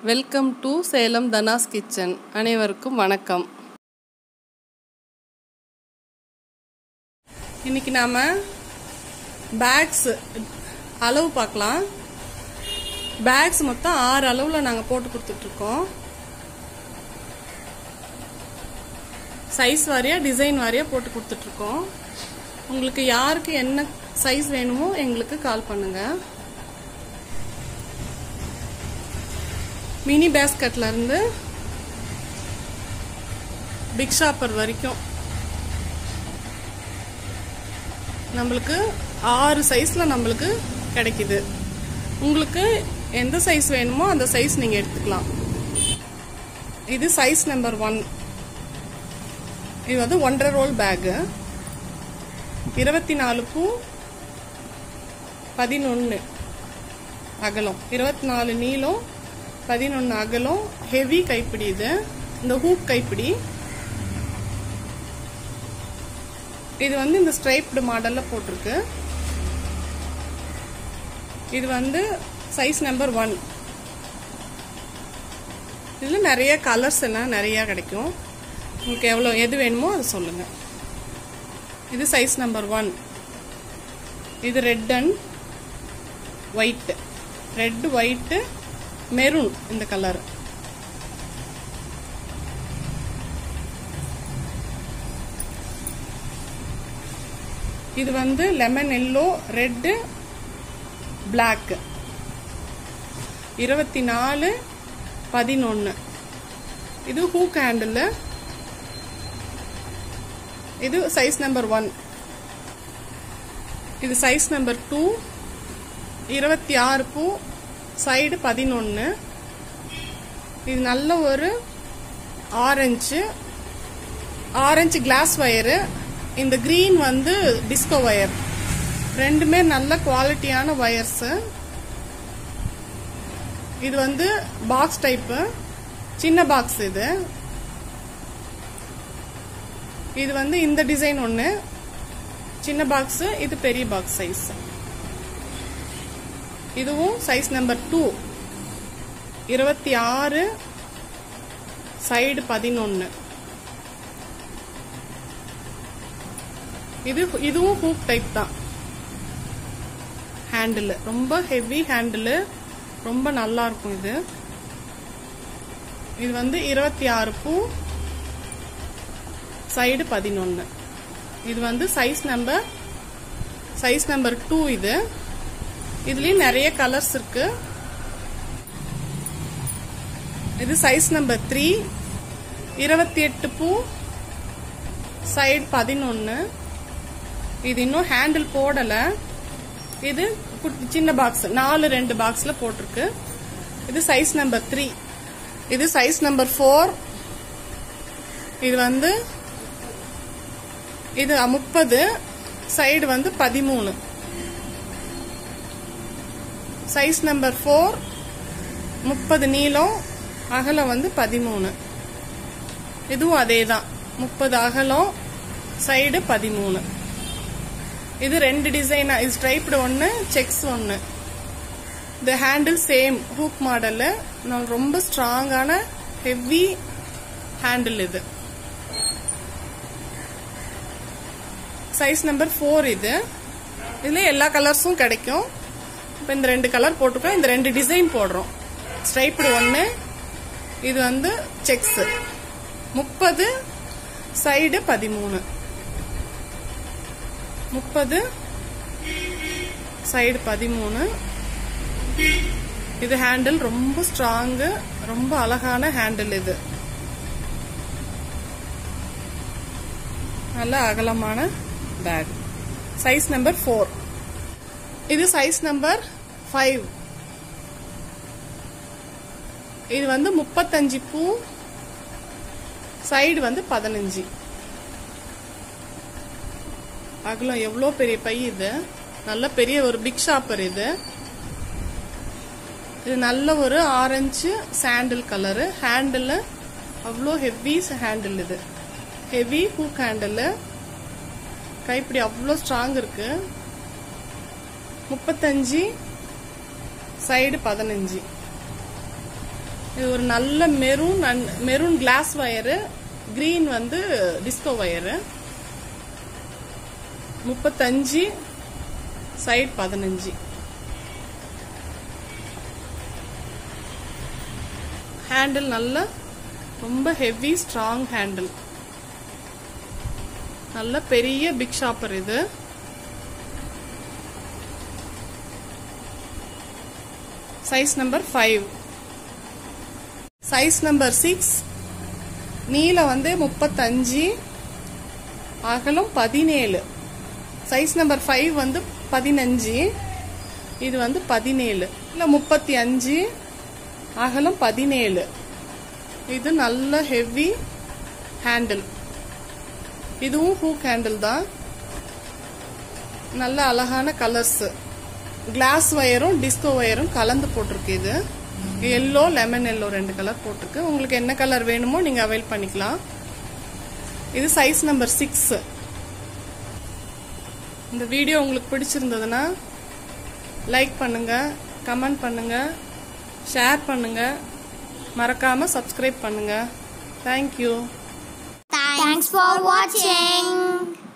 Welcome to Salem Dhanas kitchen அனைவருக்கும் வணக்கம் இன்னைக்கு நாம் பேக்ஸ் அளவு பார்க்கலாம் பேக்ஸ் மொத்தம் ஆறு அளவில் நாங்கள் போட்டு கொடுத்துட்ருக்கோம் சைஸ் வாரியாக டிசைன் வாரியாக போட்டு கொடுத்துட்ருக்கோம் உங்களுக்கு யாருக்கு என்ன சைஸ் வேணுமோ எங்களுக்கு கால் பண்ணுங்கள் மினி பேஸ்கட்ல இருந்து பிக் ஷாப்பர் வரைக்கும் நம்மளுக்கு ஆறு சைஸ்ல நம்மளுக்கு கிடைக்குது உங்களுக்கு எந்த சைஸ் வேணுமோ அந்த சைஸ் நீங்க எடுத்துக்கலாம் இது சைஸ் நம்பர் ஒன் இது வந்து ஒன்றரை ரோல் பேகு இருபத்தி நாலு பூ பதினொன்று அகலம் இருபத்தி நாலு நீளம் பதினொன்று அகலம் ஹெவி கைப்பிடி இது இந்த ஹூக் கைப்பிடி இது வந்து இந்த ஸ்ட்ரைப்டு மாடலில் போட்டிருக்கு இது வந்து சைஸ் நம்பர் ஒன் இதில் நிறைய கலர்ஸ் எல்லாம் நிறையா கிடைக்கும் உங்களுக்கு எவ்வளோ எது வேணுமோ அது சொல்லுங்கள் இது சைஸ் நம்பர் ஒன் இது red and white red white maroon இந்த கலர் இது வந்து லெமன் எல்லோ ரெட்டு பிளாக் இருபத்தி நாலு பதினொன்று இது ஹூக் ஹேண்டில் இது சைஸ் நம்பர் ஒன் இது சைஸ் நம்பர் டூ இருபத்தி ஆறு பூ சைடு பதினொன்று இது நல்ல ஒரு ஆரஞ்சு ஆரஞ்சு கிளாஸ் ஒயரு இந்த கிரீன் வந்து டிஸ்கோ ஒயர் ரெண்டுமே நல்ல குவாலிட்டியான ஒயர்ஸு இது வந்து பாக்ஸ் டைப்பு சின்ன பாக்ஸ் இது இது வந்து இந்த டிசைன் ஒன்று சின்ன பாக்ஸ் இது பெரிய பாக்ஸ் சைஸ் இதுவும் சைஸ் நம்பர் டூ இருபத்தி ஆறு சைடு பதினொன்று இது இதுவும் ஹூக் டைப் தான் ஹேண்டில் ரொம்ப ஹெவி ஹேண்டில் ரொம்ப நல்லா இருக்கும் இது இது வந்து இருபத்தி ஆறு பூ சைடு பதினொன்று இது வந்து size number size number two இது இதுலயும் நிறைய கலர்ஸ் இருக்கு இது சைஸ் நம்பர் த்ரீ இருபத்தி எட்டு பூ சைடு பதினொன்று இது இன்னும் ஹேண்டில் போடல இது சின்ன பாக்ஸ் நாலு ரெண்டு பாக்ஸ்ல போட்டிருக்கு இது சைஸ் நம்பர் த்ரீ இது சைஸ் நம்பர் ஃபோர் இது வந்து இது முப்பது சைடு வந்து பதிமூணு சைஸ் நம்பர் ஃபோர் முப்பது நீளம் அகலம் வந்து பதிமூணு இதுவும் அதே தான் முப்பது அகலம் சைடு பதிமூணு இது ரெண்டு டிசைனா இது ஸ்ட்ரைப்டு ஒன்று செக்ஸ் ஒன்று இந்த ஹேண்டில் சேம் ஹூக் மாடலு ரொம்ப ஸ்ட்ராங்கான ஹெவி ஹேண்டில் இது சைஸ் நம்பர் ஃபோர் இது இதில் எல்லா கலர்ஸும் கிடைக்கும் இப்போ இந்த ரெண்டு கலர் போட்டிருக்கோம் இந்த ரெண்டு டிசைன் போடுறோம் ஸ்ட்ரைப்டு ஒன்று இது வந்து செக்ஸ் முப்பது சைடு பதிமூணு முப்பது சைடு பதிமூணு இது ஹேண்டில் ரொம்ப ஸ்ட்ராங்கு ரொம்ப அழகான ஹேண்டில் இது நல்ல அகலமான பேக் சைஸ் நம்பர் ஃபோர் இது சைஸ் நம்பர் ஃபைவ் இது வந்து முப்பத்தஞ்சு பூ சைடு வந்து பதினஞ்சு அகலம் எவ்வளோ பெரிய பை இது நல்ல பெரிய ஒரு பிக் ஷாப்பர் இது இது நல்ல ஒரு ஆரஞ்சு சாண்டில் கலரு ஹேண்டில் அவ்வளோ ஹெவி ஹேண்டில் இது ஹெவி ஹூக் ஹேண்டில் கைப்பிடி அவ்வளோ ஸ்ட்ராங் இருக்கு முப்பத்தஞ்சு சைடு பதினஞ்சு இது ஒரு நல்ல maroon maroon glass wire green வந்து டிஸ்கோ வயரு முப்பத்தஞ்சு சைட் பதினஞ்சு ஹேண்டில் நல்ல ரொம்ப ஹெவி ஸ்ட்ராங் ஹேண்டில் நல்ல பெரிய பிக் ஷாப்பர் இது size number five size number six நீளம் வந்து முப்பத்தஞ்சு அகலம் பதினேழு சைஸ் நம்பர் ஃபைவ் வந்து பதினஞ்சு இது வந்து பதினேழு இல்லை முப்பத்தி அஞ்சு அகலம் பதினேழு இது நல்ல ஹெவி ஹேண்டில் இதுவும் ஹூக் ஹேண்டில் தான் நல்ல அழகான கலர்ஸ் கிளாஸ் ஒயரும் டிஸ்கோ ஒயரும் கலந்து போட்டிருக்கு இது எல்லோ லெமன் எல்லோ ரெண்டு கலர் போட்டிருக்கு உங்களுக்கு என்ன கலர் வேணுமோ நீங்க அவைல் பண்ணிக்கலாம் இது சைஸ் நம்பர் சிக்ஸ் இந்த வீடியோ உங்களுக்கு பிடிச்சிருந்ததுன்னா லைக் பண்ணுங்க கமெண்ட் பண்ணுங்க ஷேர் பண்ணுங்க மறக்காம சப்ஸ்கிரைப் பண்ணுங்க தேங்க்யூ Thanks for watching.